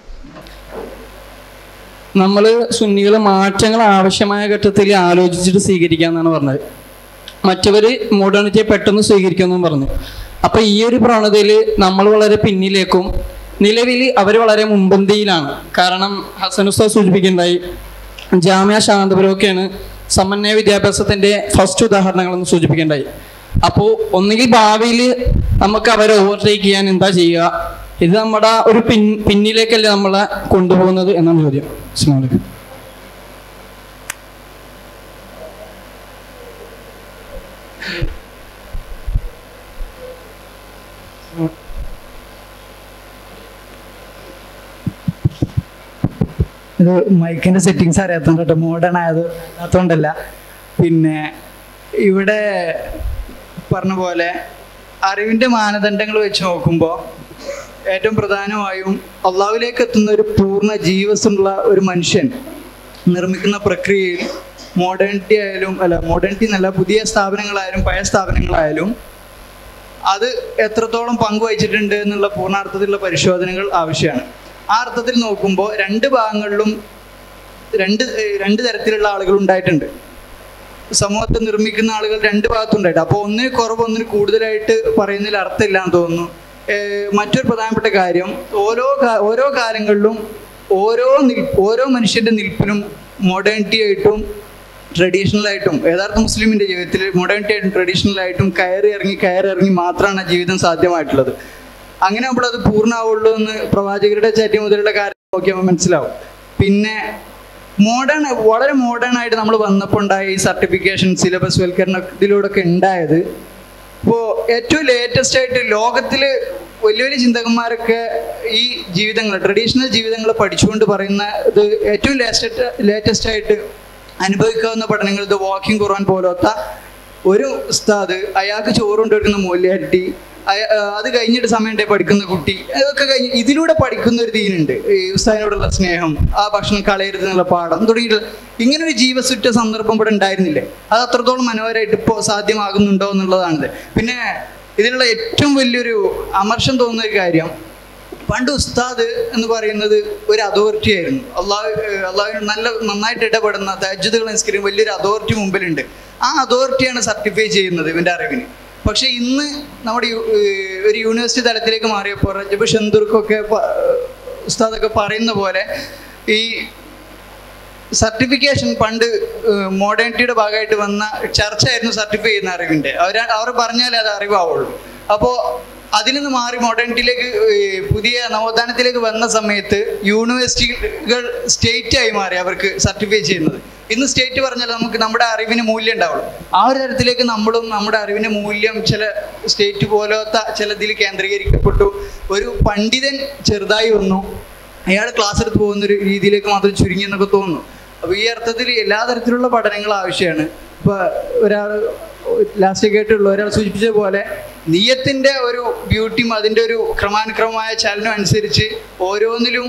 നമ്മൾ സുന്നികൾ മാറ്റങ്ങൾ ആവശ്യമായ ഘട്ടത്തിൽ ആലോചിച്ചിട്ട് സ്വീകരിക്കാന്നാണ് പറഞ്ഞത് മറ്റവര് മോഡേണിറ്റിയെ പെട്ടെന്ന് സ്വീകരിക്കുമെന്നും പറഞ്ഞു അപ്പൊ ഈ ഒരു പ്രവണതയിൽ നമ്മൾ വളരെ പിന്നിലേക്കും നിലവിൽ അവർ വളരെ മുമ്പന്തിയിലാണ് കാരണം ഹസൻ ഉസ്താദ് സൂചിപ്പിക്കുന്നുണ്ടായി ജാമ്യ ശാന്തപുരമൊക്കെയാണ് സമന്വയ വിദ്യാഭ്യാസത്തിന്റെ ഫസ്റ്റ് ഉദാഹരണങ്ങളെന്ന് സൂചിപ്പിക്കേണ്ടായി അപ്പോൾ ഒന്നുകിൽ ഭാവിയിൽ നമുക്ക് അവരെ ഓവർടേക്ക് ചെയ്യാൻ എന്താ ചെയ്യുക ഇത് നമ്മുടെ ഒരു പിൻ പിന്നിലേക്കല്ലേ നമ്മളെ കൊണ്ടുപോകുന്നത് എന്നാണ് ചോദ്യം അസ്സലാമു അലൈക്കും ഇത് മൈക്കിന്റെ സെറ്റിങ്സ് അറിയാത്തോണ്ട് കേട്ടോ മോഡേൺ ആയത് അതുകൊണ്ടല്ല പിന്നെ ഇവിടെ പറഞ്ഞ പോലെ അറിവിന്റെ മാനദണ്ഡങ്ങൾ വെച്ച് നോക്കുമ്പോൾ ഏറ്റവും പ്രധാനമായും അള്ളാഹുവിലേക്ക് എത്തുന്ന ഒരു പൂർണ്ണ ജീവസുള്ള ഒരു മനുഷ്യൻ നിർമ്മിക്കുന്ന പ്രക്രിയയിൽ മോഡേണിറ്റി ആയാലും അല്ല മോഡേണിറ്റി എന്നല്ല പുതിയ സ്ഥാപനങ്ങളായാലും പഴയ സ്ഥാപനങ്ങളായാലും അത് എത്രത്തോളം പങ്കുവഹിച്ചിട്ടുണ്ട് എന്നുള്ള പൂർണ്ണാർത്ഥത്തിലുള്ള പരിശോധനകൾ ആവശ്യമാണ് ആ അർത്ഥത്തിൽ നോക്കുമ്പോൾ രണ്ട് ഭാഗങ്ങളിലും രണ്ട് ഏഹ് രണ്ട് തരത്തിലുള്ള ആളുകൾ ഉണ്ടായിട്ടുണ്ട് സമൂഹത്തെ നിർമ്മിക്കുന്ന ആളുകൾ രണ്ട് ഭാഗത്തുണ്ടായിട്ട് അപ്പോൾ ഒന്നിന് കുറവ് ഒന്നിന് കൂടുതലായിട്ട് പറയുന്നതിൽ അർത്ഥമില്ല എന്ന് തോന്നുന്നു ഏഹ് മറ്റൊരു പ്രധാനപ്പെട്ട കാര്യം ഓരോ കാ- ഓരോ കാലങ്ങളിലും ഓരോ നിൽ ഓരോ മനുഷ്യന്റെ നിൽപ്പിനും മോഡേണിറ്റി ആയിട്ടും ട്രഡീഷണൽ ആയിട്ടും യഥാർത്ഥ മുസ്ലിമിന്റെ ജീവിതത്തിൽ മോഡേണിറ്റി ആയിട്ടും ട്രഡീഷണൽ ആയിട്ടും കയറി ഇറങ്ങി കയറി ഇറങ്ങി മാത്രമാണ് ആ ജീവിതം സാധ്യമായിട്ടുള്ളത് അങ്ങനെ ആകുമ്പോൾ അത് പൂർണ്ണമാവുള്ളൂ എന്ന് പ്രവാചകരുടെ ചാറ്റി മുതലുള്ള കാര്യം നോക്കിയാൽ മനസ്സിലാവും പിന്നെ മോഡേൺ വളരെ മോഡേൺ ആയിട്ട് നമ്മൾ വന്നപ്പോൾ ഉണ്ടായ ഈ സർട്ടിഫിക്കേഷൻ സിലബസ് വൽക്കരണം ഇതിലൂടെ ഒക്കെ ഉണ്ടായത് ഇപ്പോൾ ഏറ്റവും ലേറ്റസ്റ്റ് ആയിട്ട് ലോകത്തിൽ വലിയ വലിയ ചിന്തകന്മാരൊക്കെ ഈ ജീവിതങ്ങൾ ട്രഡീഷണൽ ജീവിതങ്ങൾ പഠിച്ചുകൊണ്ട് പറയുന്ന ഇത് ഏറ്റവും ലേറ്റസ്റ്റ് ലേറ്റസ്റ്റ് ആയിട്ട് അനുഭവിക്കാവുന്ന പഠനങ്ങൾ ഇത് വാക്കിംഗ് ഖുർആൻ പോലത്തെ ഒരു ഉസ്താദ് അയാൾക്ക് ചോറുകൊണ്ടിരിക്കുന്ന മൂല്യാരിറ്റി അയ- ആ, അത് കഴിഞ്ഞിട്ട് സമയം ഉണ്ടെങ്കിൽ പഠിക്കുന്ന കുട്ടി അതൊക്കെ കഴിഞ്ഞ് ഇതിലൂടെ പഠിക്കുന്ന ഒരു ദീനുണ്ട് ഈ ഉസ്താദിനോടുള്ള സ്നേഹം ആ ഭക്ഷണം കളയരുത് എന്നുള്ള പാഠം തുടങ്ങിയിട്ട് ഇങ്ങനെ ഒരു ജീവസുറ്റ സന്ദർഭം ഇവിടെ ഉണ്ടായിരുന്നില്ലേ അത് അത്രത്തോളം മനോഹരമായിട്ട് ഇപ്പോൾ സാധ്യമാകുന്നുണ്ടോ എന്നുള്ളതാണിത് പിന്നെ ഇതിനുള്ള ഏറ്റവും വലിയൊരു അമർഷം തോന്നുന്ന ഒരു കാര്യം പണ്ട് ഉസ്താദ് എന്ന് പറയുന്നത് ഒരു അതോറിറ്റി ആയിരുന്നു അള്ളാഹു അള്ളാഹു നല്ല നന്നായിട്ട് ഇടപെടുന്ന തജ്ജുദുകൾ നിസ്കരിക്കും വലിയൊരു അതോറിറ്റി മുമ്പിലുണ്ട് ആ അതോറിറ്റിയാണ് സർട്ടിഫൈ ചെയ്യുന്നത് ഇവൻ്റെ അറിവിന് പക്ഷെ ഇന്ന് നമ്മുടെ യു- ഏർ ഒരു യൂണിവേഴ്സിറ്റി തലത്തിലേക്ക് മാറിയപ്പോൾ റജബ് ഷന്ദുർക്കൊക്കെ പ- ഉസ്താദൊക്കെ പറയുന്ന പോലെ ഈ സർട്ടിഫിക്കേഷൻ പണ്ട് മോഡേണിറ്റിയുടെ ഭാഗമായിട്ട് വന്ന ചർച്ചയായിരുന്നു സർട്ടിഫൈ ചെയ്യുന്ന അറിവിൻ്റെ അവർ അവർ പറഞ്ഞാലേ അത് അറിവാവുള്ളൂ അപ്പോൾ അതിൽ നിന്ന് മാറി മോഡേണിറ്റിയിലേക്ക് ഏർ പുതിയ നവോത്ഥാനത്തിലേക്ക് വന്ന സമയത്ത് യൂണിവേഴ്സിറ്റികൾ സ്റ്റേറ്റ് ആയി മാറി അവർക്ക് സർട്ടിഫൈ ചെയ്യുന്നത് ഇന്ന് സ്റ്റേറ്റ് പറഞ്ഞാൽ നമുക്ക് നമ്മുടെ അറിവിന് മൂല്യം ഉണ്ടാവുള്ളൂ ആ ഒരു തരത്തിലേക്ക് നമ്മളും നമ്മുടെ അറിവിന് മൂല്യം ചില സ്റ്റേറ്റ് പോലത്തെ ചില ഇതിൽ കേന്ദ്രീകരിക്കപ്പെട്ടു ഒരു പണ്ഡിതൻ ചെറുതായി വന്നു അയാൾ ക്ലാസ് എടുത്ത് പോകുന്ന ഒരു രീതിയിലേക്ക് മാത്രം ചുരുങ്ങി എന്നൊക്കെ തോന്നുന്നു അപ്പൊ ഈ അർത്ഥത്തിൽ എല്ലാ തരത്തിലുള്ള പഠനങ്ങൾ ആവശ്യമാണ് ഇപ്പൊ ഒരാൾ ലാസ്റ്റ് കേട്ടുള്ള ഒരാൾ സൂചിപ്പിച്ച പോലെ നീയത്തിന്റെ ഒരു ബ്യൂട്ടിയും അതിന്റെ ഒരു ക്രമാനുക്രമമായ ചലനം അനുസരിച്ച് ഓരോന്നിലും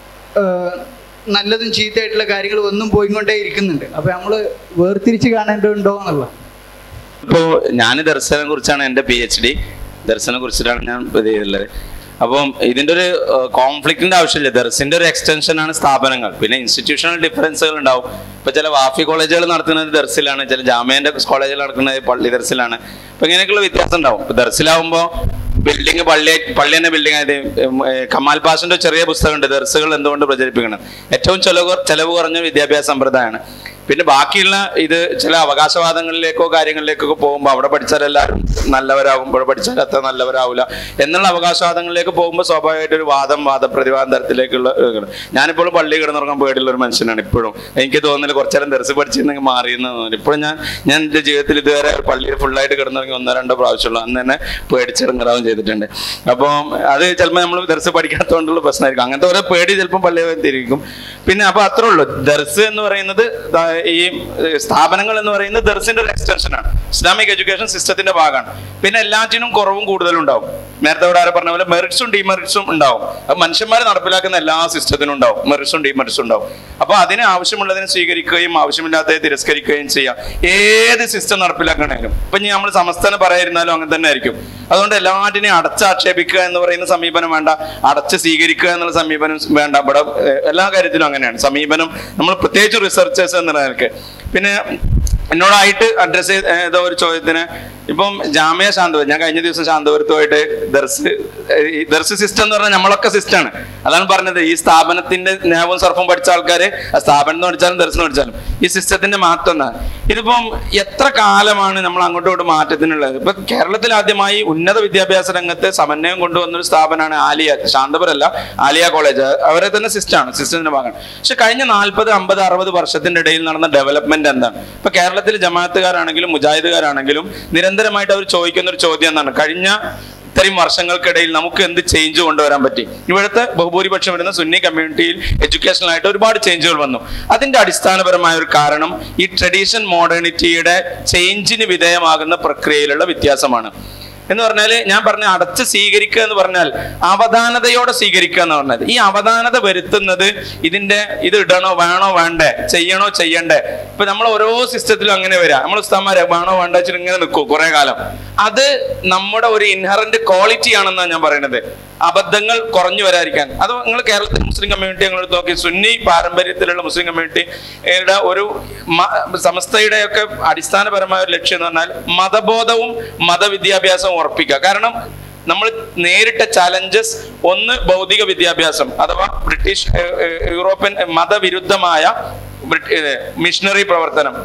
ആഹ്, നല്ലതും ചീത്തയായിട്ടുള്ള കാര്യങ്ങൾ ഒന്നും പോയിക്കൊണ്ടേ ഇരിക്കുന്നുണ്ട് അപ്പൊ നമ്മൾ വേർതിരിച്ച് കാണേണ്ടതുണ്ടോ എന്നുള്ള ഇപ്പോൾ ഞാൻ ദർശനെ കുറിച്ചാണ് എൻ്റെ പി എച്ച് ഡി ദർശനെ കുറിച്ചിട്ടാണ് ഞാൻ ഇത് ചെയ്തിട്ടുള്ളത് അപ്പം ഇതിൻ്റെ ഒരു കോൺഫ്ലിക്റ്റിന്റെ ആവശ്യമില്ല ദർസിന്റെ ഒരു എക്സ്റ്റൻഷൻ ആണ് സ്ഥാപനങ്ങൾ പിന്നെ ഇൻസ്റ്റിറ്റ്യൂഷണൽ ഡിഫറൻസുകൾ ഉണ്ടാവും ഇപ്പൊ ചില വാഫി കോളേജുകൾ നടത്തുന്നത് ദർസിലാണ് ചില ജാമ്യന്റെ കോളേജുകൾ നടക്കുന്നത് പള്ളി ദർസിലാണ് അപ്പൊ ഇങ്ങനെയൊക്കെയുള്ള വ്യത്യാസം ഉണ്ടാവും ഇപ്പൊ ദർസിലാവുമ്പോൾ ബിൽഡിംഗ് പള്ളി പള്ളി തന്നെ ബിൽഡിംഗ് ആയത് ഉം, ഏർ, കമാൽ പാഷന്റെ ചെറിയ പുസ്തകമുണ്ട് ദർസുകൾ എന്തുകൊണ്ട് പ്രചരിപ്പിക്കണം ഏറ്റവും ചെലവ് ചെലവ് കുറഞ്ഞ വിദ്യാഭ്യാസ സമ്പ്രദായമാണ് പിന്നെ ബാക്കിയുള്ള ഇത് ചില അവകാശവാദങ്ങളിലേക്കോ കാര്യങ്ങളിലേക്കൊക്കെ പോകുമ്പോൾ അവിടെ പഠിച്ചാൽ എല്ലാവരും നല്ലവരാകും ഇവിടെ പഠിച്ചാൽ അത്ര നല്ലവരാവില്ല എന്നുള്ള അവകാശവാദങ്ങളിലേക്ക് പോകുമ്പോൾ സ്വാഭാവികമായിട്ട് ഒരു വാദം വാദപ്രതിവാദം തരത്തിലേക്കുള്ള ഇതാണ്. ഞാനിപ്പോഴും പള്ളി കിടന്നുറങ്ങാൻ പേടിയുള്ള ഒരു മനുഷ്യനാണ് ഇപ്പോഴും എനിക്ക് തോന്നുന്നില്ല കുറച്ചേരം തെറിച്ച് പഠിച്ചിരുന്നെങ്കിൽ മാറിയെന്ന് തോന്നുന്നു ഇപ്പോഴും ഞാൻ ഞാൻ എൻ്റെ ജീവിതത്തിൽ ഇതുവരെ പള്ളിയിൽ ഫുള്ളായിട്ട് കിടന്നിറങ്ങി ഒന്നോ രണ്ടോ പ്രാവശ്യമുള്ളൂ അന്ന് തന്നെ പേടിച്ചിറങ്ങാവും ചെയ്തിട്ടുണ്ട് അപ്പം അത് ചിലപ്പോൾ നമ്മൾ ദർസ് പഠിക്കാത്തതുകൊണ്ടുള്ള പ്രശ്നമായിരിക്കും അങ്ങനത്തെ ഓരോ പേടി ചിലപ്പോൾ പള്ളി തിരിക്കും പിന്നെ അപ്പൊ അത്രേ ഉള്ളൂ ദർസ് എന്ന് പറയുന്നത് ദാ ഈ ഏർ, സ്ഥാപനങ്ങൾ എന്ന് പറയുന്നത് ദർസിന്റെ ഒരു എക്സ്റ്റൻഷൻ ആണ് ഇസ്ലാമിക് എഡ്യൂക്കേഷൻ സിസ്റ്റത്തിന്റെ ഭാഗമാണ് പിന്നെ എല്ലാറ്റിനും കുറവും കൂടുതലും ഉണ്ടാവും നേരത്തെ ഇവിടെ ആരെ പറഞ്ഞ പോലെ മെറിറ്റ്സും ഡിമെറിറ്റ്സും ഉണ്ടാവും അത് മനുഷ്യന്മാർ നടപ്പിലാക്കുന്ന എല്ലാ സിസ്റ്റത്തിനും ഉണ്ടാവും മെറിറ്റ്സും ഡിമെറിറ്റ്സും ഉണ്ടാവും അപ്പൊ അതിന് ആവശ്യമുള്ളതിനെ സ്വീകരിക്കുകയും ആവശ്യമില്ലാത്തത് തിരസ്കരിക്കുകയും ചെയ്യാം ഏത് സിസ്റ്റം നടപ്പിലാക്കണേലും ഇപ്പൊ ഇനി നമ്മൾ സംസ്ഥാനം പറയാതിരുന്നാലും അങ്ങനെ തന്നെ ആയിരിക്കും അതുകൊണ്ട് എല്ലാറ്റിനെയും അടച്ചാക്ഷേപിക്കുക എന്ന് പറയുന്ന സമീപനം വേണ്ട അടച്ച് സ്വീകരിക്കുക എന്നുള്ള സമീപനം വേണ്ട ഇവിടെ ഏഹ്, എല്ലാ കാര്യത്തിലും അങ്ങനെയാണ് സമീപനം നമ്മൾ പ്രത്യേകിച്ച് റിസർച്ചേഴ്സ് എന്നുള്ള നിലക്ക് പിന്നെ എന്നോടായിട്ട് അഡ്രസ് ചെയ്ത ഒരു ചോദ്യത്തിന് ഇപ്പം ജാമ്യ ശാന്തപുരം ഞാൻ കഴിഞ്ഞ ദിവസം ശാന്തപുരത്തുമായിട്ട് ദർസ് ഏഹ്, ഈ ദർസ് സിസ്റ്റം എന്ന് പറഞ്ഞാൽ നമ്മളൊക്കെ സിസ്റ്റമാണ് അതാണ് പറഞ്ഞത് ഈ സ്ഥാപനത്തിന്റെ നേവും സർഫും പഠിച്ച ആൾക്കാർ സ്ഥാപനം എന്ന് പഠിച്ചാലും ദർശനം പഠിച്ചാലും ഈ സിസ്റ്റത്തിന്റെ മാറ്റം എന്നാണ് ഇതിപ്പം എത്ര കാലമാണ് നമ്മൾ അങ്ങോട്ടും ഇങ്ങോട്ടും മാറ്റത്തിനുള്ളത് ഇപ്പൊ കേരളത്തിൽ ആദ്യമായി ഉന്നത വിദ്യാഭ്യാസ രംഗത്ത് സമന്വയം കൊണ്ടുവന്ന ഒരു സ്ഥാപനമാണ് ആലിയ ശാന്തപുരല്ല ആലിയ കോളേജ് അവരെ തന്നെ സിസ്റ്റമാണ് സിസ്റ്റത്തിന്റെ ഭാഗമാണ് പക്ഷെ കഴിഞ്ഞ നാൽപ്പത് അമ്പത് അറുപത് വർഷത്തിന്റെ ഇടയിൽ നടന്ന ഡെവലപ്മെന്റ് എന്താണ് ഇപ്പൊ കേരളത്തിൽ ജമാഅത്തുകാരാണെങ്കിലും മുജാഹിദുകാരാണെങ്കിലും നിരന്തരമായിട്ട് അവർ ചോദിക്കുന്ന ഒരു ചോദ്യം എന്താണ് കഴിഞ്ഞ ഇത്രയും വർഷങ്ങൾക്കിടയിൽ നമുക്ക് എന്ത് ചേഞ്ച് കൊണ്ടുവരാൻ പറ്റി ഇവിടുത്തെ ബഹുഭൂരിപക്ഷം വരുന്ന സുന്നി കമ്മ്യൂണിറ്റിയിൽ എഡ്യൂക്കേഷണലായിട്ട് ഒരുപാട് ചേഞ്ചുകൾ വന്നു അതിന്റെ അടിസ്ഥാനപരമായ ഒരു കാരണം ഈ ട്രഡീഷൻ മോഡേണിറ്റിയുടെ ചേഞ്ചിന് വിധേയമാകുന്ന പ്രക്രിയയിലുള്ള വ്യത്യാസമാണ് എന്ന് പറഞ്ഞാൽ ഞാൻ പറഞ്ഞ അടച്ച് സ്വീകരിക്കുക എന്ന് പറഞ്ഞാൽ അവധാനതയോടെ സ്വീകരിക്കുക എന്ന് പറഞ്ഞത് ഈ അവധാനത വരുത്തുന്നത് ഇതിന്റെ ഇത് ഇടണോ വേണോ വേണ്ടേ ചെയ്യണോ ചെയ്യണ്ടേ ഇപ്പൊ നമ്മൾ ഓരോ സിസ്റ്റത്തിലും അങ്ങനെ വരാം നമ്മൾ ഉസ്താമാരെ വേണോ വേണ്ട വെച്ചിട്ട് ഇങ്ങനെ നിൽക്കും കുറെ കാലം അത് നമ്മുടെ ഒരു ഇൻഹറന്റ് ക്വാളിറ്റി ആണെന്നാണ് ഞാൻ പറയുന്നത് അബദ്ധങ്ങൾ കുറഞ്ഞു വരാതിരിക്കാൻ അത് നിങ്ങൾ കേരളത്തിൽ മുസ്ലിം കമ്മ്യൂണിറ്റി നിങ്ങൾ നോക്കി സുന്നി പാരമ്പര്യത്തിലുള്ള മുസ്ലിം കമ്മ്യൂണിറ്റിയുടെ ഒരു മ- സമസ്തയുടെയൊക്കെ അടിസ്ഥാനപരമായ ഒരു ലക്ഷ്യം എന്ന് പറഞ്ഞാൽ മതബോധവും മതവിദ്യാഭ്യാസവും ഉറപ്പിക്കുക കാരണം നമ്മൾ നേരിട്ട ചലഞ്ചസ് ഒന്ന് ഭൗതിക വിദ്യാഭ്യാസം അഥവാ ബ്രിട്ടീഷ് ഏർ, ഏർ, യൂറോപ്യൻ മതവിരുദ്ധമായ ബ്രിട്ട്- ഏർ, മിഷണറി പ്രവർത്തനം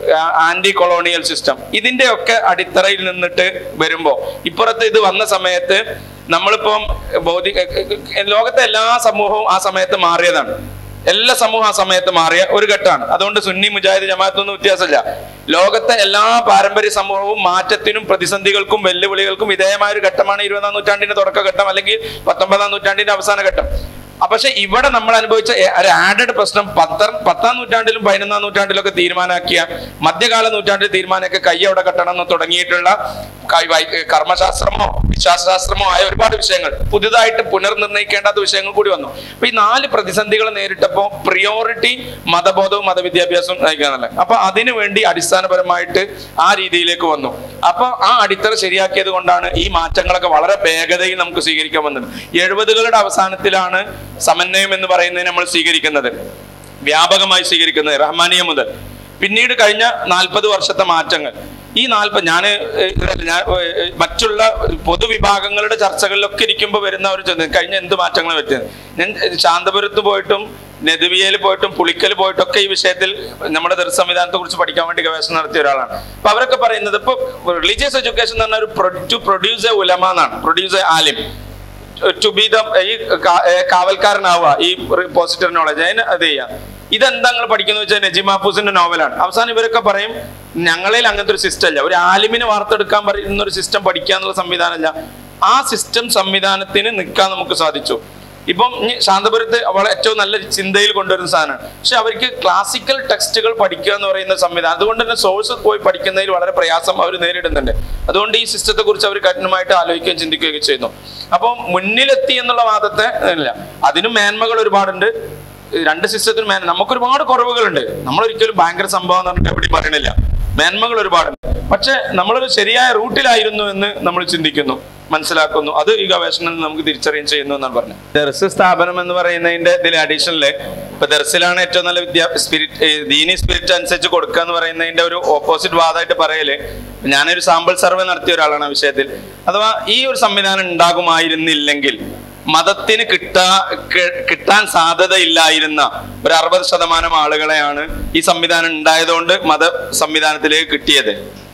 ആന്റി കൊളോണിയൽ സിസ്റ്റം ഇതിന്റെ ഒക്കെ അടിത്തറയിൽ നിന്നിട്ട് വരുമ്പോ ഇപ്പുറത്ത് ഇത് വന്ന സമയത്ത് നമ്മളിപ്പം ഭൗതിക ലോകത്തെ എല്ലാ സമൂഹവും ആ സമയത്ത് മാറിയതാണ് എല്ലാ സമൂഹം ആ സമയത്ത് മാറിയ ഒരു ഘട്ടമാണ് അതുകൊണ്ട് സുന്നി മുജാഹിദ് ജമാഅത്തൊന്നും വ്യത്യാസമില്ല ലോകത്തെ എല്ലാ പാരമ്പര്യ സമൂഹവും മാറ്റത്തിനും പ്രതിസന്ധികൾക്കും വെല്ലുവിളികൾക്കും വിധേയമായ ഒരു ഘട്ടമാണ് ഇരുപതാം നൂറ്റാണ്ടിന്റെ തുടക്കഘട്ടം അല്ലെങ്കിൽ പത്തൊമ്പതാം നൂറ്റാണ്ടിന്റെ അവസാന ഘട്ടം അപ്പൊ പക്ഷെ ഇവിടെ നമ്മൾ അനുഭവിച്ച എ- ഒരു ആഡഡ് പ്രശ്നം പത്ത പത്താം നൂറ്റാണ്ടിലും പതിനൊന്നാം നൂറ്റാണ്ടിലൊക്കെ തീരുമാനാക്കിയ മധ്യകാല നൂറ്റാണ്ടിൽ തീരുമാനമൊക്കെ കൈയോടെ കെട്ടണം എന്ന് തുടങ്ങിയിട്ടുള്ള കൈ- വൈ- കർമ്മശാസ്ത്രമോ വിശ്വാസശാസ്ത്രമോ ആയ ഒരുപാട് വിഷയങ്ങൾ പുതുതായിട്ട് പുനർനിർണ്ണയിക്കേണ്ടാത്ത വിഷയങ്ങൾ കൂടി വന്നു അപ്പൊ ഈ നാല് പ്രതിസന്ധികൾ നേരിട്ടപ്പോൾ പ്രിയോറിറ്റി മതബോധവും മതവിദ്യാഭ്യാസവും നയിക്കാന്നല്ലേ അപ്പൊ അതിനു വേണ്ടി അടിസ്ഥാനപരമായിട്ട് ആ രീതിയിലേക്ക് വന്നു അപ്പൊ ആ അടിത്തറ ശരിയാക്കിയത് കൊണ്ടാണ് ഈ മാറ്റങ്ങളൊക്കെ വളരെ വേഗതയിൽ നമുക്ക് സ്വീകരിക്കാൻ വന്നത് എഴുപതുകളുടെ അവസാനത്തിലാണ് സമന്വയം എന്ന് പറയുന്നത് നമ്മൾ സ്വീകരിക്കുന്നത് വ്യാപകമായി സ്വീകരിക്കുന്നത് റഹ്മാനിയ മുതൽ പിന്നീട് കഴിഞ്ഞ നാൽപ്പത് വർഷത്തെ മാറ്റങ്ങൾ ഈ നാൽപ്പത് ഞാൻ ഞാൻ ഏഹ്, മറ്റുള്ള പൊതുവിഭാഗങ്ങളുടെ ചർച്ചകളിലൊക്കെ ഇരിക്കുമ്പോൾ വരുന്ന ഒരു ചോദ്യം കഴിഞ്ഞ എന്ത് മാറ്റങ്ങൾ പറ്റിയത് ഞാൻ ഏഹ്, ശാന്തപുരത്ത് പോയിട്ടും നെതുവിയയിൽ പോയിട്ടും പുളിക്കൽ പോയിട്ടൊക്കെ ഈ വിഷയത്തിൽ നമ്മുടെ ദർ സംവിധാനത്തെ കുറിച്ച് പഠിക്കാൻ വേണ്ടി ഗവേഷണം നടത്തിയ ഒരാളാണ് അപ്പൊ അവരൊക്കെ പറയുന്നത് ഇപ്പൊ റിലീജിയസ് എഡ്യൂക്കേഷൻ എന്ന് പറഞ്ഞ ഒരു ടു പ്രൊഡ്യൂസ് എ ഉലമ എന്നാണ് പ്രൊഡ്യൂസ് എ ആലിം ടു ബി ദ ഈ കാ- ഏ, കാവൽക്കാരനാവുക ഈ പോസിറ്റീവ് നോളജ് അതിന് അത് ചെയ്യാം ഇതെന്താ നിങ്ങൾ പഠിക്കുന്നത് വെച്ചാൽ നജിമ ഹഫൂസിന്റെ നോവലാണ് അവസാനം ഇവരൊക്കെ പറയും ഞങ്ങളിൽ അങ്ങനത്തെ ഒരു സിസ്റ്റം അല്ല ഒരു ആലിമിനെ വാർത്തെടുക്കാൻ പറയുന്ന ഒരു സിസ്റ്റം പഠിക്കുക എന്നുള്ള സംവിധാനമല്ല ആ സിസ്റ്റം സംവിധാനത്തിന് നിൽക്കാൻ നമുക്ക് സാധിച്ചു ഇപ്പം ഇനി ശാന്തപുരത്ത് അവളെ ഏറ്റവും നല്ല ചിന്തയിൽ കൊണ്ടുവരുന്ന സാധനമാണ് പക്ഷെ അവർക്ക് ക്ലാസിക്കൽ ടെക്സ്റ്റുകൾ പഠിക്കുക എന്ന് പറയുന്ന സംവിധാനം അതുകൊണ്ട് തന്നെ സോഴ്സ് പോയി പഠിക്കുന്നതിൽ വളരെ പ്രയാസം അവർ നേരിടുന്നുണ്ട് അതുകൊണ്ട് ഈ സിസ്റ്റത്തെ കുറിച്ച് അവർ കഠിനമായിട്ട് ആലോചിക്കുകയും ചിന്തിക്കുകയൊക്കെ ചെയ്യുന്നു അപ്പം മുന്നിലെത്തി എന്നുള്ള വാദത്തെ ഇല്ല അതിനും മേന്മകൾ ഒരുപാടുണ്ട് രണ്ട് സിസ്റ്റത്തിനും മേൻ നമുക്ക് ഒരുപാട് കുറവുകളുണ്ട് നമ്മൾ ഒരിക്കലും ഭയങ്കര സംഭവം എന്ന് പറഞ്ഞിട്ട് എവിടെയും പറയണില്ല മേന്മകൾ ഒരുപാടുണ്ട് പക്ഷെ നമ്മളൊരു ശരിയായ റൂട്ടിലായിരുന്നു എന്ന് നമ്മൾ ചിന്തിക്കുന്നു മനസ്സിലാക്കുന്നു അത് ഈ ഗവേഷണത്തിൽ നമുക്ക് തിരിച്ചറിയാൻ ചെയ്യുന്നു എന്നാണ് പറഞ്ഞത് ദർസ് സ്ഥാപനം എന്ന് പറയുന്നതിന്റെ ഇതിൽ അഡീഷണല് ഇപ്പൊ ദർസിലാണ് ഏറ്റവും നല്ല വിദ്യാ സ്പിരിറ്റ് ദീനി സ്പിരിറ്റ് അനുസരിച്ച് കൊടുക്കുക എന്ന് പറയുന്നതിന്റെ ഒരു ഓപ്പോസിറ്റ് വാദമായിട്ട് പറയല് ഞാനൊരു സാമ്പിൾ സർവേ നടത്തിയ ഒരാളാണ് ആ വിഷയത്തിൽ അഥവാ ഈ ഒരു സംവിധാനം ഉണ്ടാകുമായിരുന്നില്ലെങ്കിൽ മതത്തിന് കിട്ടാ കി- കിട്ടാൻ സാധ്യതയില്ലായിരുന്ന ഒരു അറുപത് ശതമാനം ആളുകളെയാണ് ഈ സംവിധാനം ഉണ്ടായതുകൊണ്ട് മത സംവിധാനത്തിലേക്ക് കിട്ടിയത്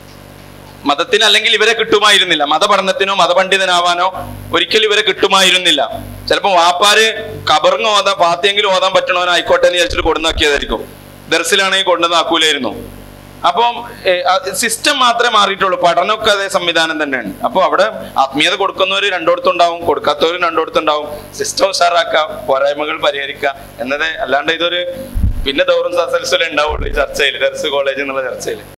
മതത്തിന് അല്ലെങ്കിൽ ഇവരെ കിട്ടുമായിരുന്നില്ല മതപഠനത്തിനോ മതപണ്ഡിതനാവാനോ ഒരിക്കലും ഇവരെ കിട്ടുമായിരുന്നില്ല ചിലപ്പോൾ വാപ്പാര് കബറിങ് ഓതാൻ പാത്തിയെങ്കിലും ഓതാൻ പറ്റണവനായിക്കോട്ടെ എന്ന് വിചാരിച്ചിട്ട് കൊണ്ടുവന്നാക്കിയതായിരിക്കും ദർസിലാണെങ്കിൽ കൊണ്ടുവന്നാക്കൂലായിരുന്നു അപ്പം സിസ്റ്റം മാത്രമേ മാറിയിട്ടുള്ളൂ പഠനമൊക്കെ അതേ സംവിധാനം തന്നെയാണ് അപ്പോൾ അവിടെ ആത്മീയത കൊടുക്കുന്നവർ രണ്ടിടത്തുണ്ടാവും കൊടുക്കാത്തവർ രണ്ടിടത്തുണ്ടാവും സിസ്റ്റം ഉഷാറാക്കുക പോരായ്മകൾ പരിഹരിക്കുക എന്നത് അല്ലാണ്ട് ഇതൊരു പിന്നെ ദൗറും സസൽസുലേ ഉണ്ടാവുള്ളൂ ഈ ചർച്ചയിൽ ദർസ് കോളേജ് എന്നുള്ള ചർച്ചയിൽ